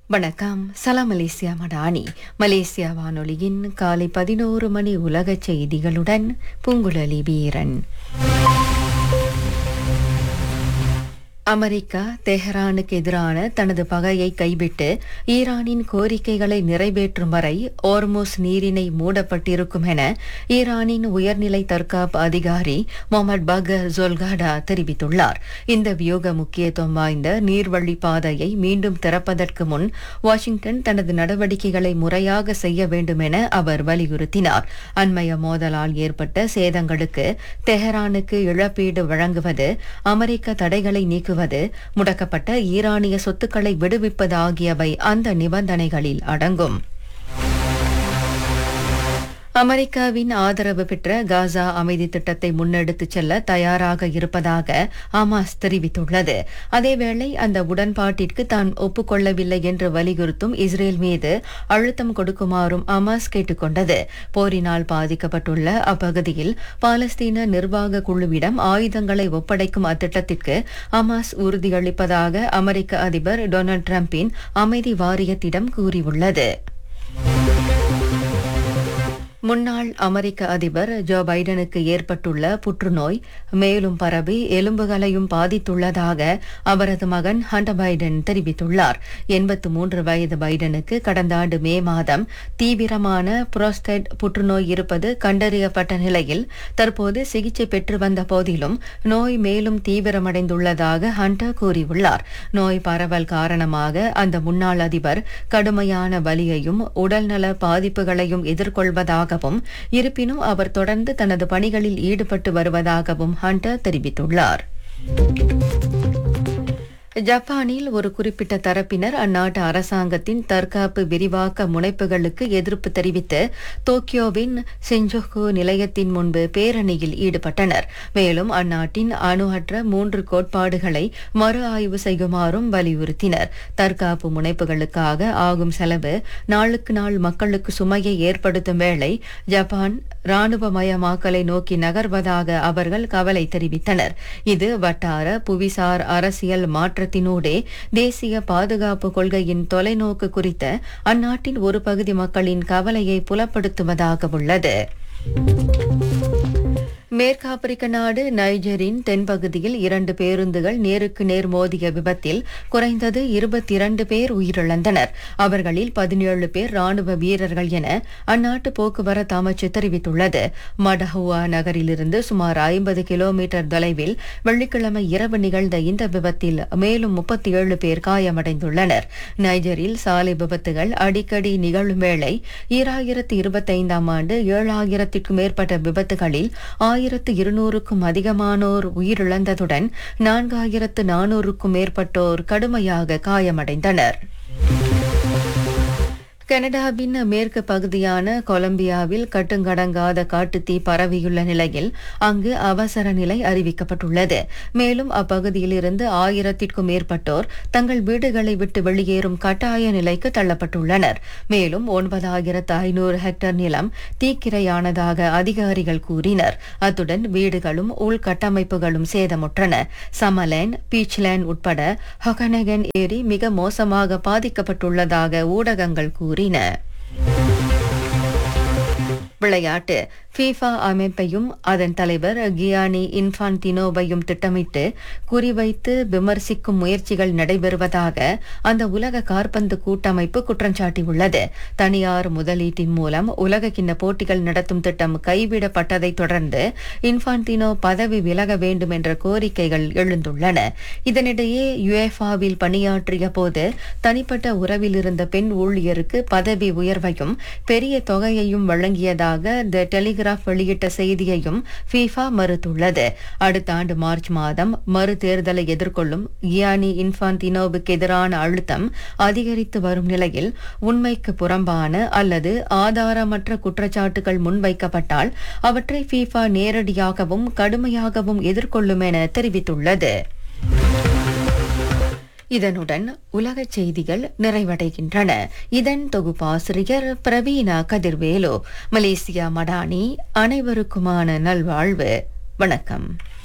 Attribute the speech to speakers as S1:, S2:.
S1: வணக்கம் சலாம் Malaysia Madani Malaysia வானொலியின் காலை பதினோரு மணி உலக செய்திகளுடன் பூங்குழலி வீரன் அமெரிக்கா தெஹ்ரானுக்கு எதிரான தனது பகையை கைவிட்டு ஈரானின் கோரிக்கைகளை நிறைவேற்றும் வரை ஓர்மோஸ் நீரிணை மூடப்பட்டிருக்கும் என ஈரானின் உயர்நிலை தற்காப்பு அதிகாரி முகமது பகர் ஜொல்காடா தெரிவித்துள்ளார் இந்த வியோக முக்கியத்துவம் வாய்ந்த நீர்வழி பாதையை மீண்டும் திறப்பதற்கு முன் வாஷிங்டன் தனது நடவடிக்கைகளை முறையாக செய்ய வேண்டும் என அவர் வலியுறுத்தினார் அண்மைய மோதலால் ஏற்பட்ட சேதங்களுக்கு தெஹ்ரானுக்கு இழப்பீடு வழங்குவது அமெரிக்க தடைகளை நீக்குவது முடக்கப்பட்ட ஈரானிய சொத்துக்களை விடுவிப்பது ஆகியவை அந்த நிபந்தனைகளில் அடங்கும் அமெரிக்காவின் ஆதரவு பெற்ற காசா அமைதி திட்டத்தை முன்னெடுத்துச் செல்ல தயாராக இருப்பதாக ஹமாஸ் தெரிவித்துள்ளது அதேவேளை அந்த உடன்பாட்டிற்கு தான் ஒப்புக்கொள்ளவில்லை என்று வலியுறுத்தும் இஸ்ரேல் மீது அழுத்தம் கொடுக்குமாறும் ஹமாஸ் கேட்டுக்கொண்டது போரினால் பாதிக்கப்பட்டுள்ள அப்பகுதியில் பாலஸ்தீன நிர்வாக குழுவிடம் ஆயுதங்களை ஒப்படைக்கும் அத்திட்டத்திற்கு ஹமாஸ் உறுதியளிப்பதாக அமெரிக்க அதிபர் டொனால்டு டிரம்பின் அமைதி வாரியத்திடம் கூறியுள்ளது முன்னாள் அமெரிக்க அதிபர் ஜோ பைடனுக்கு ஏற்பட்டுள்ள புற்றுநோய் மேலும் பரவி எலும்புகளையும் பாதித்துள்ளதாக அவரது மகன் ஹண்டர் பைடன் தெரிவித்துள்ளார் எண்பத்து மூன்று வயது பைடனுக்கு கடந்த ஆண்டு மே மாதம் தீவிரமான புரோஸ்டேட் புற்றுநோய் இருப்பது கண்டறியப்பட்ட நிலையில் தற்போது சிகிச்சை பெற்று வந்த போதிலும் நோய் மேலும் தீவிரமடைந்துள்ளதாக ஹண்டர் கூறியுள்ளார் நோய் பரவல் காரணமாக அந்த முன்னாள் அதிபர் கடுமையான வலியையும் உடல்நல பாதிப்புகளையும் எதிர்கொள்வதாக வருவதாகவும் இருப்பினும் அவர் தொடர்ந்து தனது பணிகளில் ஈடுபட்டு வருவதாகவும் ஹண்டர் தெரிவித்துள்ளார் ஜப்பானில் ஒரு குறிப்பிட்ட தரப்பினர் அந்நாட்டு அரசாங்கத்தின் தற்காப்பு விரிவாக்க முனைப்புகளுக்கு எதிர்ப்பு தெரிவித்து டோக்கியோவின் செஞ்சோகு நிலையத்தின் முன்பு பேரணியில் ஈடுபட்டனர் மேலும் அந்நாட்டின் அணுஅற்ற மூன்று கோட்பாடுகளை மறு ஆய்வு செய்யுமாறும் வலியுறுத்தினர் தற்காப்பு முனைப்புகளுக்காக ஆகும் செலவு நாளுக்கு நாள் மக்களுக்கு சுமையை ஏற்படுத்தும் வேளை ஜப்பான் ராணுவமயமாக்கலை நோக்கி நகர்வதாக அவர்கள் கவலை தெரிவித்தனர் இது வட்டார புவிசார் அரசியல் மாற்றத்தினூடே தேசிய பாதுகாப்பு கொள்கையின் தொலைநோக்கு குறித்த அந்நாட்டின் ஒரு பகுதி மக்களின் கவலையை புலப்படுத்துவதாக உள்ளது மேற்காப்பிரிக்க நாடு நைஜரின் தென்பகுதியில் இரண்டு பேருந்துகள் நேருக்கு நேர் மோதிய விபத்தில் குறைந்தது இருபத்தி இரண்டு பேர் உயிரிழந்தனர் அவர்களில் பதினேழு பேர் ராணுவ வீரர்கள் என அந்நாட்டு போக்குவரத்து அமைச்சு தெரிவித்துள்ளது மடஹுவா நகரிலிருந்து சுமார் ஐம்பது கிலோமீட்டர் தொலைவில் வெள்ளிக்கிழமை இரவு நிகழ்ந்த இந்த விபத்தில் மேலும் முப்பத்தி ஏழு பேர் காயமடைந்துள்ளனர் நைஜரில் சாலை விபத்துகள் அடிக்கடி நிகழும் வேளை ஈராயிரத்து இருபத்தைந்தாம் ஆண்டு ஏழாயிரத்திற்கும் மேற்பட்ட விபத்துகளில் ஆயிரத்து இருநூறுக்கும் அதிகமானோர் உயிரிழந்ததுடன் நான்காயிரத்து நானூறுக்கும் மேற்பட்டோர் கடுமையாக காயமடைந்தனர் கனடாவின் மேற்கு பகுதியான கொலம்பியாவில் கட்டுங்கடங்காத காட்டுத்தீ பரவியுள்ள நிலையில் அங்கு அவசர நிலை அறிவிக்கப்பட்டுள்ளது மேலும் அப்பகுதியிலிருந்து ஆயிரத்திற்கும் மேற்பட்டோர் தங்கள் வீடுகளை விட்டு வெளியேறும் கட்டாய நிலைக்கு தள்ளப்பட்டுள்ளனர் மேலும் ஒன்பதாயிரத்து ஐநூறு ஹெக்டேர் நிலம் தீக்கிரையானதாக அதிகாரிகள் கூறினர் அத்துடன் வீடுகளும் உள்கட்டமைப்புகளும் சேதமுற்றன சமலேன் பீச்லேண்ட் உட்பட ஹொகனகன் ஏரி மிக மோசமாக பாதிக்கப்பட்டுள்ளதாக ஊடகங்கள் கூறின விளையாட்டு ஃபீஃபா அமைப்பையும் அதன் தலைவர் கியானி இன்ஃபான்டினோவையும் திட்டமிட்டு குறிவைத்து விமர்சிக்கும் முயற்சிகள் நடைபெறுவதாக அந்த உலக கார்பந்து கூட்டமைப்பு குற்றஞ்சாட்டியுள்ளது தனியார் முதலீட்டின் மூலம் உலக கிண்ண போட்டிகள் நடத்தும் திட்டம் கைவிடப்பட்டதைத் தொடர்ந்து இன்ஃபான்டினோ பதவி விலக வேண்டும் என்ற கோரிக்கைகள் எழுந்துள்ளன இதனிடையே யுஎஃபாவில் பணியாற்றிய போது தனிப்பட்ட உறவில் இருந்த பெண் ஊழியருக்கு பதவி உயர்வையும் பெரிய தொகையையும் வழங்கியதாக த டெலிகிராஃப் வெளியிட்ட செய்தியையும் ஃபீஃபா மறுத்துள்ளது அடுத்த ஆண்டு மார்ச் மாதம் மறு தேர்தலை எதிர்கொள்ளும் கியானி இன்ஃபான்டினோவுக்கு எதிரான அழுத்தம் அதிகரித்து வரும் நிலையில் உண்மைக்கு புறம்பான அல்லது ஆதாரமற்ற குற்றச்சாட்டுகள் முன்வைக்கப்பட்டால் அவற்றை ஃபீஃபா நேரடியாகவும் கடுமையாகவும் எதிர்கொள்ளும் என தெரிவித்துள்ளது இதனுடன் உலகச் செய்திகள் நிறைவடைகின்றன இதன் தொகுப்பாசிரியர் பிரவீனா கதிர்வேலு மலேசியா மடானி அனைவருக்குமான நல்வாழ்வு வணக்கம்